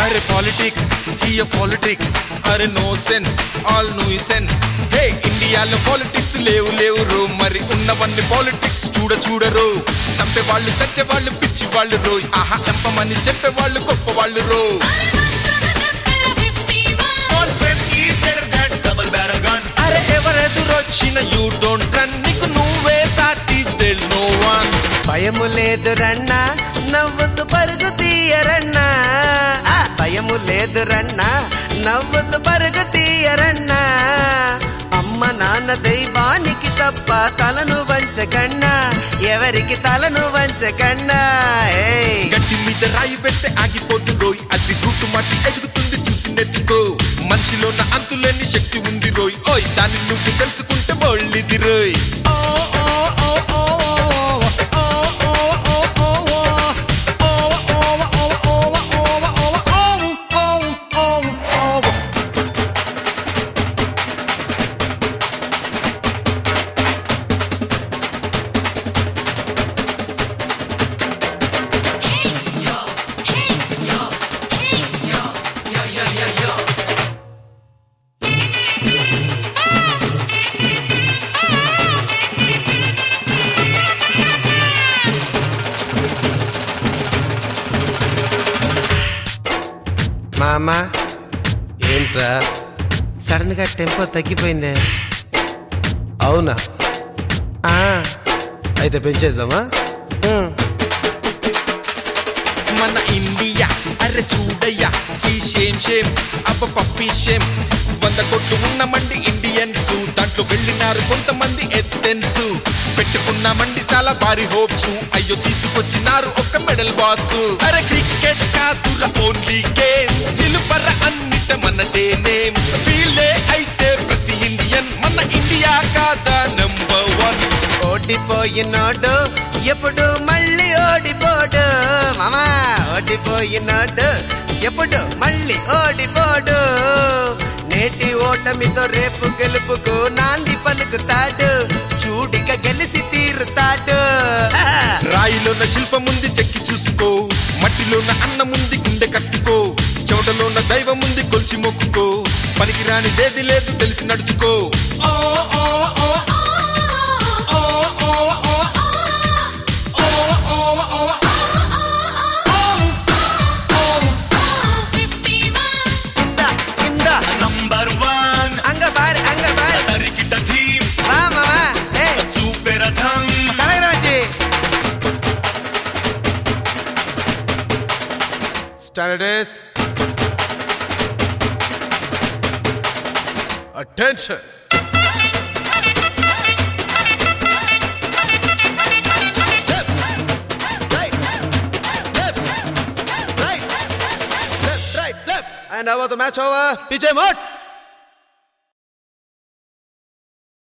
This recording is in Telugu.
అరే పాలిటిక్స్ హియ పాలిటిక్స్ అరే నో సెన్స్ ఆల్ నూ సెన్స్ హే ఇండియాలో పాలిటిక్స్ లేవు లేవు రో మరి ఉన్నవన్నీ పాలిటిక్స్ చూడ చూడరు చంపే వాళ్ళు చచ్చే వాళ్ళు పిచ్చి వాళ్ళు రోయ్ ఆహా చంపమని చెప్పే వాళ్ళు గొప్ప వాళ్ళు రో Small pen is better than double barrel gun. అరే ఎవరెదురొచ్చిన యూ డోంట్ రన్ నీకు నువ్వే సాటి దేర్ నో వన్ భయము లేదు రన్నా నవ్వుతూ పరుగు తీయరన్నా ఆ, భయము లేదు రన్నా నవ్వుతూ పరుగు తీయరన్నా అమ్మ నాన్న దైవానికి తప్ప తలను వంచకన్నా ఎవరికి తలను వంచకన్నా ఏయ్ గట్టి మీద రాయి వేస్తే ఆగిపోదు రోయ్ అది రూటు మట్టి ఎదుగుతుంది చూసి నేర్చుకో మనిషిలోన అంతులేని శక్తి ఉంది రోయ్ ఓయ్ దాన్ని నువ్వు తెలుసుకుంటే బోళ్ళిది రోయ్ మామా ఏంట్రా సడన్ గా టెంపో తగ్గిపోయిందే అవునా ఆ, అయితే పెంచేద్దామా ఉం. మన ఇండియా అరే చూడయ్యా చీ షేమ్ షేమ్ అబ్బ పప్పి షేమ్ వంద కోట్లు ఉన్నమండి ఇండియన్స్ దాంట్లో వెళ్ళినారు కొంతమంది ఎత్తెన్స్ పెట్టుకున్నామండి చాలా భారీ హోప్స్ అయ్యో తీసుకొచ్చినారు ఒక మెడల్ బాస్ అరే క్రికెట్ కాదుర ఓన్లీ గేమ్ నిలుపర అన్నిట మనదే నేమ్ ఫీలే అయితే ప్రతి ఇండియన్ మన ఇండియా కాదా నంబర్ వన్ ఓడిపోయినోడు ఎప్పుడు మళ్ళీ ఓడిపోడు మామా ఓడిపోయినోడు ఎప్పుడు మళ్ళీ ఓడిపోడు నేటి ఓటమితో రేపు గెలుపుకు నాంది పలుకుతాడు చూడిక గెలిచి తీరుతాడు రాయిలోన శిల్పముంది చెక్కి చూసుకో మట్టిలోన అన్నముంది గుండె కట్టుకో చెవటలోన దైవముంది కొలిచి మొక్కుకో పనికిరాని దేది లేదు తెలిసి నడుచుకో ఓ, ఓ, ఓ, ఓ, ఓ, ఓ, ఓ, ఓ, ఓ, ఓ, ఇందా ఇందా Number one. అంగ బారి అంగ బారి Tarikita team. వా మామా ఏ Super Atham. కలగర వచ్చి Standards. Attention. And how about the match over? PJ Mott.